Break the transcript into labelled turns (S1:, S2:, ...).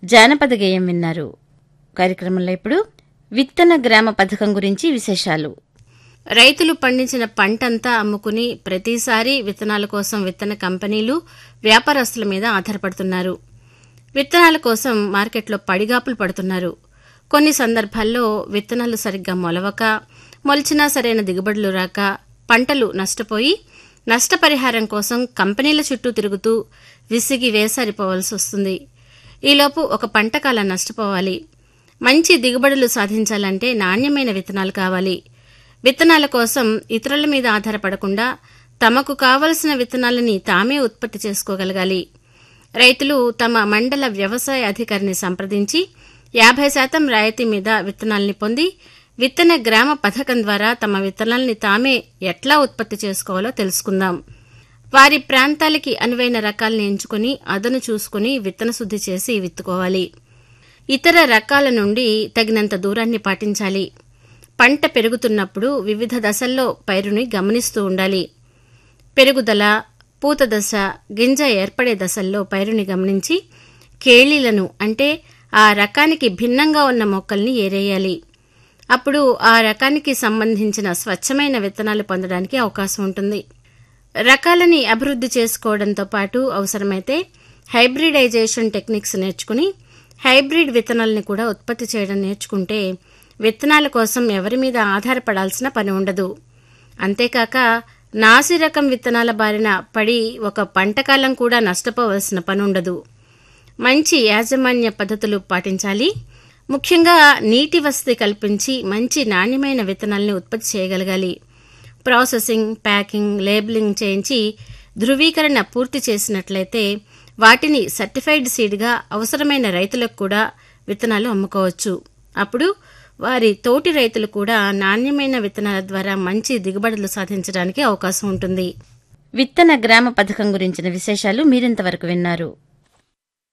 S1: జానపద గేయం విన్నారు కార్యక్రమంలో ఇప్పుడు విత్తన గ్రామ పథకం గురించి విశేషాలు రైతులు పండించిన పంటంతా అమ్ముకుని ప్రతిసారి విత్తనాల కోసం విత్తన కంపెనీలు వ్యాపారస్తుల మీద ఆధారపడుతున్నారు విత్తనాల కోసం మార్కెట్లో పడిగాపులు పడుతున్నారు కొన్ని సందర్భాల్లో విత్తనాలు సరిగ్గా మొలవక మొలిచినా సరైన దిగుబడులు రాక పంటలు నష్టపోయి నష్టపరిహారం కోసం కంపెనీల చుట్టూ తిరుగుతూ విసిగి వేసారిపోవాల్సి వస్తుంది ఈలోపు ఒక పంట కాలం నష్టపోవాలి మంచి దిగుబడులు సాధించాలంటే నాణ్యమైన విత్తనాలు కావాలి విత్తనాల కోసం ఇతరుల మీద ఆధారపడకుండా తమకు కావలసిన విత్తనాలని తామే ఉత్పత్తి చేసుకోగలగాలి రైతులు తమ మండల వ్యవసాయ అధికారిని సంప్రదించి యాభై శాతం రాయితీ మీద విత్తనాల్ని పొంది విత్తన గ్రామ పథకం ద్వారా తమ విత్తనాల్ని తామే ఎట్లా ఉత్పత్తి చేసుకోవాలో తెలుసుకుందాం వారి ప్రాంతాలకి అనువైన రకాలను ఎంచుకుని అదను చూసుకుని విత్తన శుద్ధి చేసి విత్తుకోవాలి ఇతర రకాల నుండి తగినంత దూరాన్ని పాటించాలి పంట పెరుగుతున్నప్పుడు వివిధ దశల్లో పైరుని గమనిస్తూ ఉండాలి పెరుగుదల పూత దశ గింజ ఏర్పడే దశల్లో పైరుని గమనించి కేళీలను అంటే ఆ రకానికి భిన్నంగా ఉన్న మొక్కల్ని ఏరేయాలి అప్పుడు ఆ రకానికి సంబంధించిన స్వచ్ఛమైన విత్తనాలు పొందడానికి అవకాశం ఉంటుంది రకాలని అభివృద్ధి చేసుకోవడంతో పాటు అవసరమైతే హైబ్రిడైజేషన్ టెక్నిక్స్ నేర్చుకుని హైబ్రిడ్ విత్తనాలని కూడా ఉత్పత్తి చేయడం నేర్చుకుంటే విత్తనాల కోసం ఎవరి మీద ఆధారపడాల్సిన పని ఉండదు అంతేకాక నాసి రకం విత్తనాల బారిన పడి ఒక పంటకాలం కూడా నష్టపోవలసిన పని ఉండదు మంచి యాజమాన్య పద్ధతులు పాటించాలి ముఖ్యంగా నీటి వసతి కల్పించి మంచి నాణ్యమైన విత్తనాల్ని ఉత్పత్తి చేయగలగాలి ప్రాసెసింగ్ ప్యాకింగ్ లేబులింగ్ చేయించి ధృవీకరణ పూర్తి చేసినట్లయితే వాటిని సర్టిఫైడ్ సీడ్గా అవసరమైన రైతులకు కూడా విత్తనాలు అమ్ముకోవచ్చు అప్పుడు వారి తోటి రైతులు కూడా నాణ్యమైన విత్తనాల ద్వారా మంచి దిగుబడులు సాధించడానికి అవకాశం ఉంటుంది విత్తన గ్రామ పథకం గురించిన విశేషాలు మీరింతవరకు విన్నారు